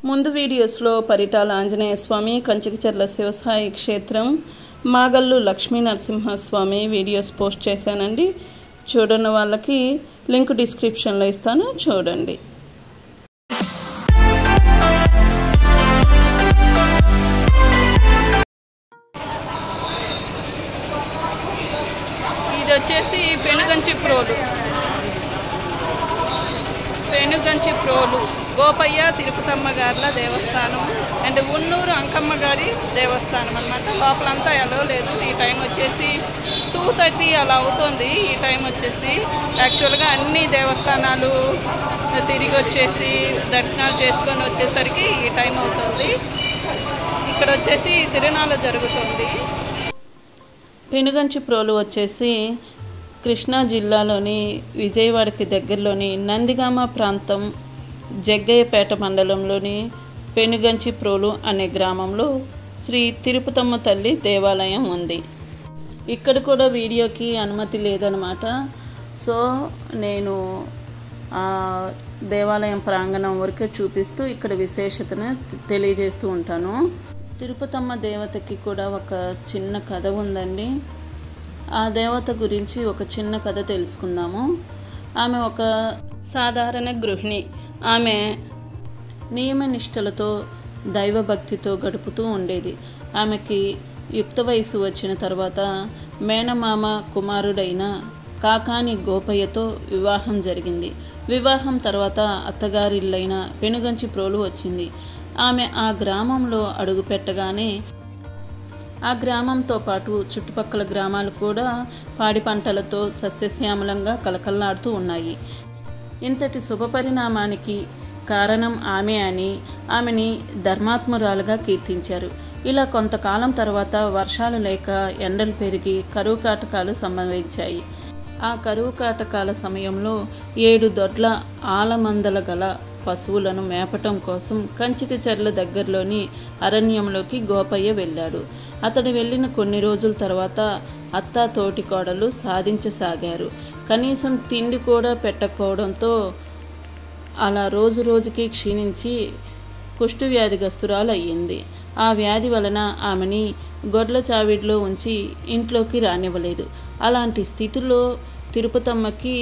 ముందు వీడియోస్లో పరిటాల ఆంజనేయ స్వామి కంచికచర్ల శివసాయి క్షేత్రం మాగల్లు లక్ష్మీ నరసింహస్వామి వీడియోస్ పోస్ట్ చేశానండి చూడని వాళ్ళకి లింక్ డిస్క్రిప్షన్లో ఇస్తాను చూడండి ఇది వచ్చేసి పెనుగంచి ప్రోలు పెనుగంచి ప్రోలు గోపయ్య తిరుపతమ్మ గార్ల దేవస్థానం అండ్ ఉన్నూరు అంకమ్మ గారి దేవస్థానం అనమాట లోపలంతా ఎలా లేదు ఈ టైం వచ్చేసి టూ థర్టీ అలా అవుతుంది ఈ టైం వచ్చేసి యాక్చువల్గా అన్ని దేవస్థానాలు తిరిగి వచ్చేసి దర్శనాలు చేసుకొని వచ్చేసరికి ఈ టైం అవుతుంది ఇక్కడ వచ్చేసి తిరునాళ్ళ జరుగుతుంది పెనుగంచి ప్రోలు వచ్చేసి కృష్ణా జిల్లాలోని విజయవాడకి దగ్గరలోని నందిగామ ప్రాంతం జగ్గయ్యపేట మండలంలోని పెనుగంచి ప్రోలు అనే గ్రామంలో శ్రీ తిరుపతమ్మ తల్లి దేవాలయం ఉంది ఇక్కడ కూడా వీడియోకి అనుమతి లేదనమాట సో నేను ఆ దేవాలయం ప్రాంగణం వరకే చూపిస్తూ ఇక్కడ విశేషతను తెలియజేస్తూ ఉంటాను తిరుపతమ్మ దేవతకి కూడా ఒక చిన్న కథ ఉందండి ఆ దేవత గురించి ఒక చిన్న కథ తెలుసుకుందాము ఆమె ఒక సాధారణ గృహిణి ఆమె నియమనిష్టలతో దైవభక్తితో గడుపుతూ ఉండేది ఆమెకి యుక్త వయసు వచ్చిన తర్వాత మేనమామ కుమారుడైన కాకాని గోపయ్యతో వివాహం జరిగింది వివాహం తర్వాత అత్తగారిల్లైన పెనుగంచి ప్రోలు వచ్చింది ఆమె ఆ గ్రామంలో అడుగుపెట్టగానే ఆ గ్రామంతో పాటు చుట్టుపక్కల గ్రామాలు కూడా పాడి పంటలతో సస్యశ్యామలంగా కలకల్లాడుతూ ఉన్నాయి ఇంతటి శుభపరిణామానికి కారణం ఆమె అని ఆమెని ధర్మాత్మురాలుగా కీర్తించారు ఇలా కొంతకాలం తర్వాత వర్షాలు లేక ఎండలు పెరిగి కరువు కాటకాలు సంభవించాయి ఆ కరువు కాటకాల సమయంలో ఏడు దొడ్ల ఆలమందల గల పశువులను మేపటం కోసం కంచికి చెర్ల దగ్గరలోని అరణ్యంలోకి గోపయ్య వెళ్ళాడు అతడు వెళ్ళిన కొన్ని రోజుల తర్వాత అత్త తోటి కోడలు సాధించసాగారు కనీసం తిండి కూడా పెట్టకపోవడంతో అలా రోజు రోజుకి క్షీణించి కుష్టు వ్యాధిగస్తురాలు అయ్యింది ఆ వ్యాధి వలన ఆమెని గొడ్ల చావిడిలో ఉంచి ఇంట్లోకి రానివ్వలేదు అలాంటి స్థితిలో తిరుపతమ్మకి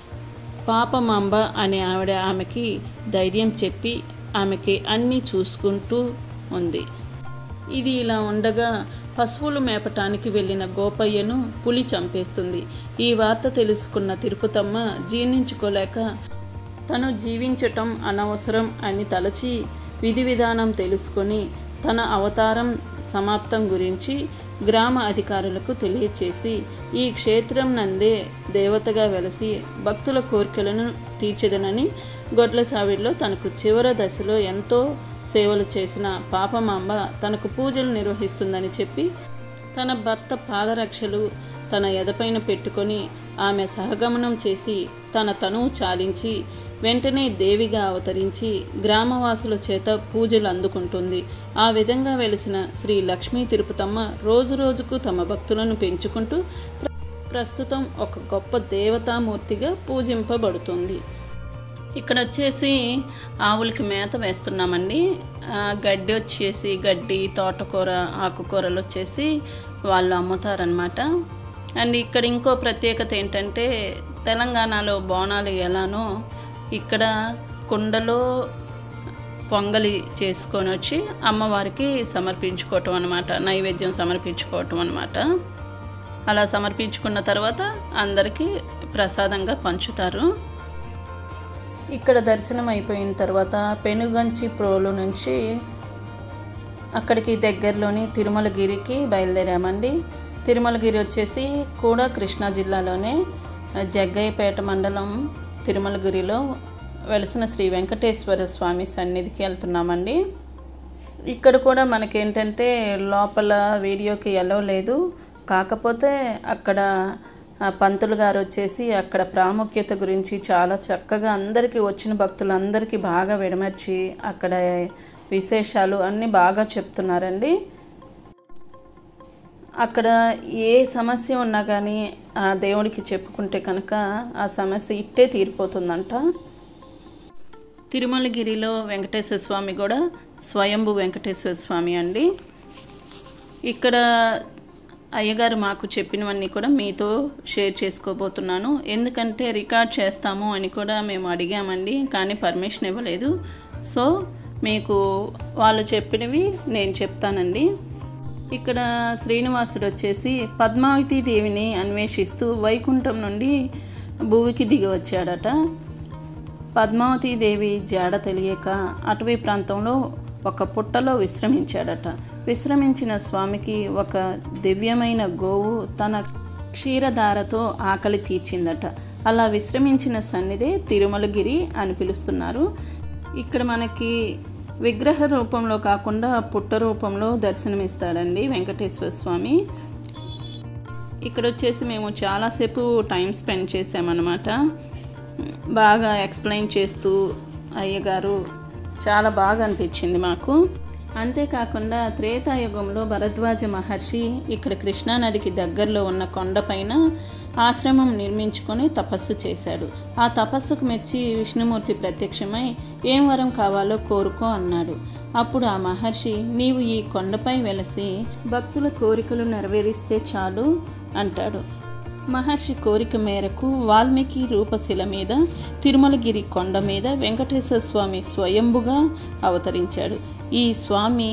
పాపమాంబ అనే ఆవిడ ఆమెకి ధైర్యం చెప్పి ఆమెకి అన్నీ చూసుకుంటూ ఉంది ఇది ఇలా ఉండగా పశువులు మేపటానికి వెళ్ళిన గోపయ్యను పులి చంపేస్తుంది ఈ వార్త తెలుసుకున్న తిరుపతమ్మ జీర్ణించుకోలేక తను జీవించటం అనవసరం అని తలచి విధి విధానం తెలుసుకొని తన అవతారం సమాప్తం గురించి గ్రామ అధికారులకు తెలియచేసి ఈ క్షేత్రం నందే దేవతగా వెలసి భక్తుల కోరికలను తీర్చెదనని గొడ్ల చావిడిలో తనకు చివరి దశలో ఎంతో సేవలు చేసిన పాపమాంబ తనకు పూజలు నిర్వహిస్తుందని చెప్పి తన భర్త పాదరక్షలు తన ఎదపైన పెట్టుకొని ఆమె సహగమనం చేసి తన తనువు చాలించి వెంటనే దేవిగా అవతరించి గ్రామవాసుల చేత పూజలు అందుకుంటుంది ఆ విధంగా వెలిసిన శ్రీ లక్ష్మీ తిరుపతమ్మ రోజు రోజుకు తమ భక్తులను పెంచుకుంటూ ప్రస్తుతం ఒక గొప్ప దేవతామూర్తిగా పూజింపబడుతుంది ఇక్కడ వచ్చేసి ఆవులకి మేత వేస్తున్నామండి గడ్డి వచ్చేసి గడ్డి తోటకూర ఆకుకూరలు వచ్చేసి వాళ్ళు అమ్ముతారనమాట అండ్ ఇక్కడ ఇంకో ప్రత్యేకత ఏంటంటే తెలంగాణలో బోనాలు ఎలానో ఇక్కడ కుండలో పొంగలి చేసుకొని వచ్చి అమ్మవారికి సమర్పించుకోవటం అనమాట నైవేద్యం సమర్పించుకోవటం అనమాట అలా సమర్పించుకున్న తర్వాత అందరికీ ప్రసాదంగా పంచుతారు ఇక్కడ దర్శనం అయిపోయిన తర్వాత పెనుగంచి ప్రోలు నుంచి అక్కడికి దగ్గరలోని తిరుమలగిరికి బయలుదేరామండి తిరుమలగిరి వచ్చేసి కూడా కృష్ణా జిల్లాలోనే జగ్గయ్యపేట మండలం తిరుమలగిరిలో వెలిసిన శ్రీ వెంకటేశ్వర స్వామి సన్నిధికి వెళ్తున్నామండి ఇక్కడ కూడా మనకేంటంటే లోపల వీడియోకి ఎలో లేదు కాకపోతే అక్కడ పంతులు గారు వచ్చేసి అక్కడ ప్రాముఖ్యత గురించి చాలా చక్కగా అందరికీ వచ్చిన భక్తులందరికీ బాగా విడమర్చి అక్కడ విశేషాలు అన్నీ బాగా చెప్తున్నారండి అక్కడ ఏ సమస్య ఉన్నా కానీ ఆ దేవుడికి చెప్పుకుంటే కనుక ఆ సమస్య ఇట్టే తీరిపోతుందంట తిరుమలగిరిలో వెంకటేశ్వర స్వామి కూడా స్వయంభు వెంకటేశ్వర స్వామి అండి ఇక్కడ అయ్యగారు మాకు చెప్పినవన్నీ కూడా మీతో షేర్ చేసుకోబోతున్నాను ఎందుకంటే రికార్డ్ చేస్తాము అని కూడా మేము అడిగామండి కానీ పర్మిషన్ ఇవ్వలేదు సో మీకు వాళ్ళు చెప్పినవి నేను చెప్తానండి ఇక్కడ శ్రీనివాసుడు వచ్చేసి పద్మావతి దేవిని అన్వేషిస్తూ వైకుంఠం నుండి భూమికి దిగి వచ్చాడట పద్మావతి దేవి జాడ తెలియక అటవీ ప్రాంతంలో ఒక పుట్టలో విశ్రమించాడట విశ్రమించిన స్వామికి ఒక దివ్యమైన గోవు తన క్షీరధారతో ఆకలి తీర్చిందట అలా విశ్రమించిన సన్నిధే తిరుమలగిరి అని పిలుస్తున్నారు ఇక్కడ మనకి విగ్రహ రూపంలో కాకుండా పుట్ట రూపంలో దర్శనమిస్తాడండి వెంకటేశ్వర స్వామి ఇక్కడ వచ్చేసి మేము చాలాసేపు టైం స్పెండ్ చేసామన్నమాట బాగా ఎక్స్ప్లెయిన్ చేస్తూ అయ్యగారు చాలా బాగా అనిపించింది మాకు అంతేకాకుండా త్రేతాయుగంలో భరద్వాజ మహర్షి ఇక్కడ కృష్ణానదికి దగ్గరలో ఉన్న కొండపైన ఆశ్రమం నిర్మించుకొని తపస్సు చేశాడు ఆ తపస్సుకు మెచ్చి విష్ణుమూర్తి ప్రత్యక్షమై ఏం వరం కావాలో కోరుకో అన్నాడు అప్పుడు ఆ మహర్షి నీవు ఈ కొండపై వెలసి భక్తుల కోరికలు నెరవేరిస్తే చాలు అంటాడు మహర్షి కోరిక మేరకు వాల్మీకి రూపశిల మీద తిరుమలగిరి కొండ మీద వెంకటేశ్వర స్వామి స్వయంభుగా అవతరించాడు ఈ స్వామి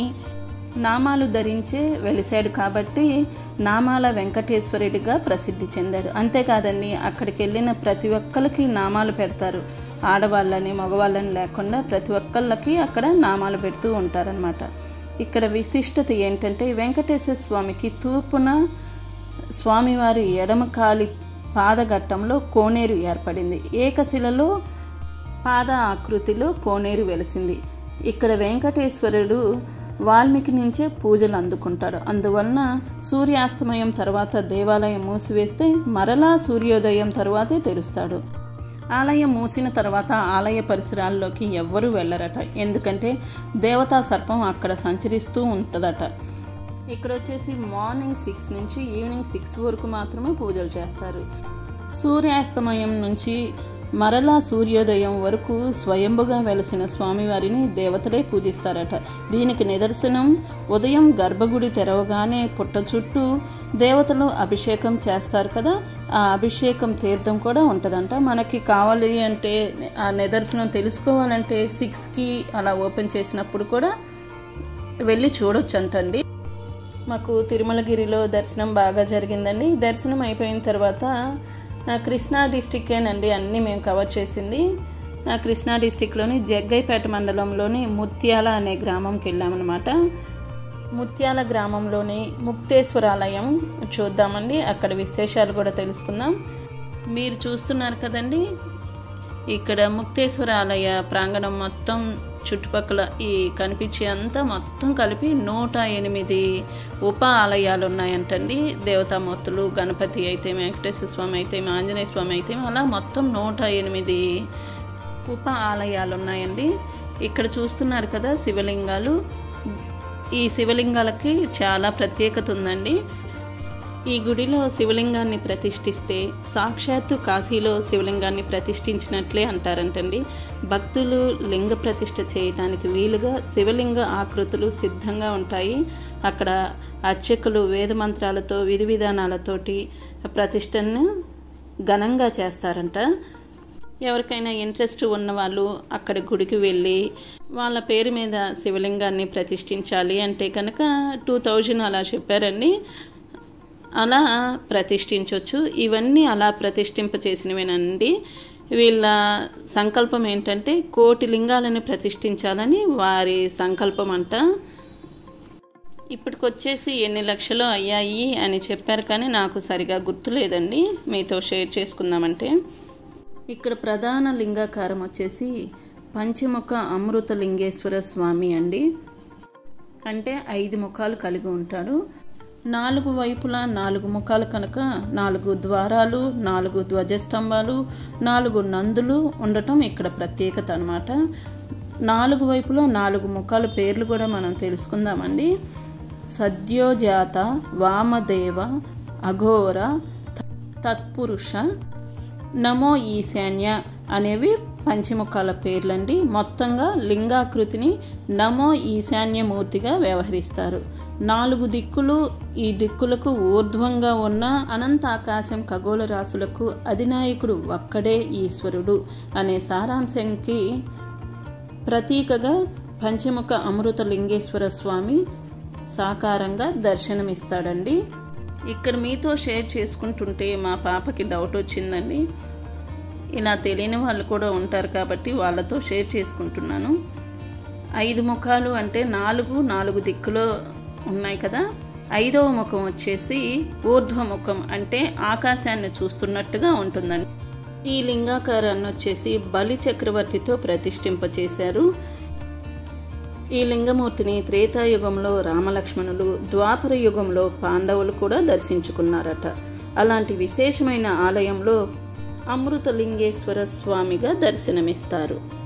నామాలు ధరించే వెలిశాడు కాబట్టి నామాల వెంకటేశ్వరుడిగా ప్రసిద్ధి చెందాడు అంతేకాదండి అక్కడికి వెళ్ళిన ప్రతి ఒక్కరికి నామాలు పెడతారు ఆడవాళ్ళని మగవాళ్ళని లేకుండా ప్రతి ఒక్కళ్ళకి అక్కడ నామాలు పెడుతూ ఉంటారనమాట ఇక్కడ విశిష్టత ఏంటంటే వెంకటేశ్వర స్వామికి తూర్పున స్వామివారి ఎడమ కాలి పాదఘట్టంలో కోనేరు ఏర్పడింది ఏకశిలలో పాద ఆకృతిలో కోనేరు వెలిసింది ఇక్కడ వెంకటేశ్వరుడు వాల్మీకి నుంచే పూజలు అందుకుంటాడు అందువలన సూర్యాస్తమయం తర్వాత దేవాలయం మూసివేస్తే మరలా సూర్యోదయం తర్వాతే తెరుస్తాడు ఆలయం మూసిన తర్వాత ఆలయ పరిసరాల్లోకి ఎవ్వరూ వెళ్ళరట ఎందుకంటే దేవతా సర్పం అక్కడ సంచరిస్తూ ఉంటుందట ఇక్కడ వచ్చేసి మార్నింగ్ సిక్స్ నుంచి ఈవినింగ్ సిక్స్ వరకు మాత్రమే పూజలు చేస్తారు సూర్యాస్తమయం నుంచి మరలా సూర్యోదయం వరకు స్వయంభుగా వెలసిన స్వామివారిని దేవతలే పూజిస్తారట దీనికి నిదర్శనం ఉదయం గర్భగుడి తెరవగానే పుట్ట చుట్టూ దేవతలు అభిషేకం చేస్తారు కదా ఆ అభిషేకం తీర్థం కూడా ఉంటుందంట మనకి కావాలి అంటే ఆ నిదర్శనం తెలుసుకోవాలంటే సిక్స్కి అలా ఓపెన్ చేసినప్పుడు కూడా వెళ్ళి చూడొచ్చు అంటండి మాకు తిరుమలగిరిలో దర్శనం బాగా జరిగిందండి దర్శనం అయిపోయిన తర్వాత కృష్ణా డిస్టిక్కేనండి అన్నీ మేము కవర్ చేసింది కృష్ణా డిస్టిక్లోని జగ్గైపేట మండలంలోని ముత్యాల అనే గ్రామంకి వెళ్ళామన్నమాట ముత్యాల గ్రామంలోని ముక్తేశ్వరాలయం చూద్దామండి అక్కడ విశేషాలు కూడా తెలుసుకుందాం మీరు చూస్తున్నారు కదండి ఇక్కడ ముక్తేశ్వర ఆలయ ప్రాంగణం మొత్తం చుట్టుపక్కల ఈ కనిపించే అంతా మొత్తం కలిపి నూట ఎనిమిది ఉప ఆలయాలు ఉన్నాయంటండి దేవతామూర్తులు గణపతి అయితే వెంకటేశ్వర స్వామి అయితే ఆంజనేయ స్వామి అయితే అలా మొత్తం నూట ఎనిమిది ఉప ఆలయాలు ఉన్నాయండి ఇక్కడ చూస్తున్నారు కదా శివలింగాలు ఈ శివలింగాలకి చాలా ప్రత్యేకత ఉందండి ఈ గుడిలో శివలింగాన్ని ప్రతిష్ఠిస్తే సాక్షాత్తు కాశీలో శివలింగాన్ని ప్రతిష్ఠించినట్లే అంటారంటండి భక్తులు లింగ ప్రతిష్ఠ చేయడానికి వీలుగా శివలింగ ఆకృతులు సిద్ధంగా ఉంటాయి అక్కడ అర్చకులు వేద మంత్రాలతో విధి విధానాలతోటి ప్రతిష్టను ఘనంగా చేస్తారంట ఎవరికైనా ఇంట్రెస్ట్ ఉన్న వాళ్ళు అక్కడ గుడికి వెళ్ళి వాళ్ళ పేరు మీద శివలింగాన్ని ప్రతిష్ఠించాలి అంటే కనుక టూ థౌజండ్ అలా చెప్పారండి అలా ప్రతిష్ఠించవచ్చు ఇవన్నీ అలా ప్రతిష్ఠింప చేసినవేనండి వీళ్ళ సంకల్పం ఏంటంటే కోటి లింగాలను ప్రతిష్ఠించాలని వారి సంకల్పం అంట ఇప్పటికొచ్చేసి ఎన్ని లక్షలు అయ్యాయి అని చెప్పారు కానీ నాకు సరిగా గుర్తులేదండి మీతో షేర్ చేసుకుందామంటే ఇక్కడ ప్రధాన లింగాకారం వచ్చేసి పంచముఖ అమృత లింగేశ్వర స్వామి అండి అంటే ఐదు ముఖాలు కలిగి ఉంటాడు నాలుగు వైపులా నాలుగు ముఖాలు కనుక నాలుగు ద్వారాలు నాలుగు ధ్వజస్తంభాలు నాలుగు నందులు ఉండటం ఇక్కడ ప్రత్యేకత అనమాట నాలుగు వైపులో నాలుగు ముఖాల పేర్లు కూడా మనం తెలుసుకుందామండి సద్యోజాత వామదేవ అఘోర తత్పురుష నమో ఈశాన్య అనేవి పంచముఖాల పేర్లండి మొత్తంగా లింగాకృతిని నమో ఈశాన్యమూర్తిగా వ్యవహరిస్తారు నాలుగు దిక్కులు ఈ దిక్కులకు ఊర్ధ్వంగా ఉన్న అనంత ఆకాశం ఖగోళ రాశులకు అధినాయకుడు ఒక్కడే ఈశ్వరుడు అనే సారాంశంకి ప్రతీకగా పంచముఖ అమృత లింగేశ్వర స్వామి సాకారంగా దర్శనమిస్తాడండి ఇక్కడ మీతో షేర్ చేసుకుంటుంటే మా పాపకి డౌట్ వచ్చిందండి ఇలా తెలియని వాళ్ళు కూడా ఉంటారు కాబట్టి వాళ్ళతో షేర్ చేసుకుంటున్నాను ఐదు ముఖాలు అంటే నాలుగు నాలుగు దిక్కులో ఉన్నాయి కదా ఐదవ ముఖం వచ్చేసి ఊర్ధ్వముఖం అంటే ఆకాశాన్ని చూస్తున్నట్టుగా ఉంటుందండి ఈ లింగాకారాన్ని వచ్చేసి బలి చక్రవర్తితో ప్రతిష్ఠింపచేశారు ఈ లింగమూర్తిని త్రేతాయుగంలో రామలక్ష్మణులు ద్వాపర యుగంలో పాండవులు కూడా దర్శించుకున్నారట అలాంటి విశేషమైన ఆలయంలో అమృతలింగేశ్వర స్వామిగా దర్శనమిస్తారు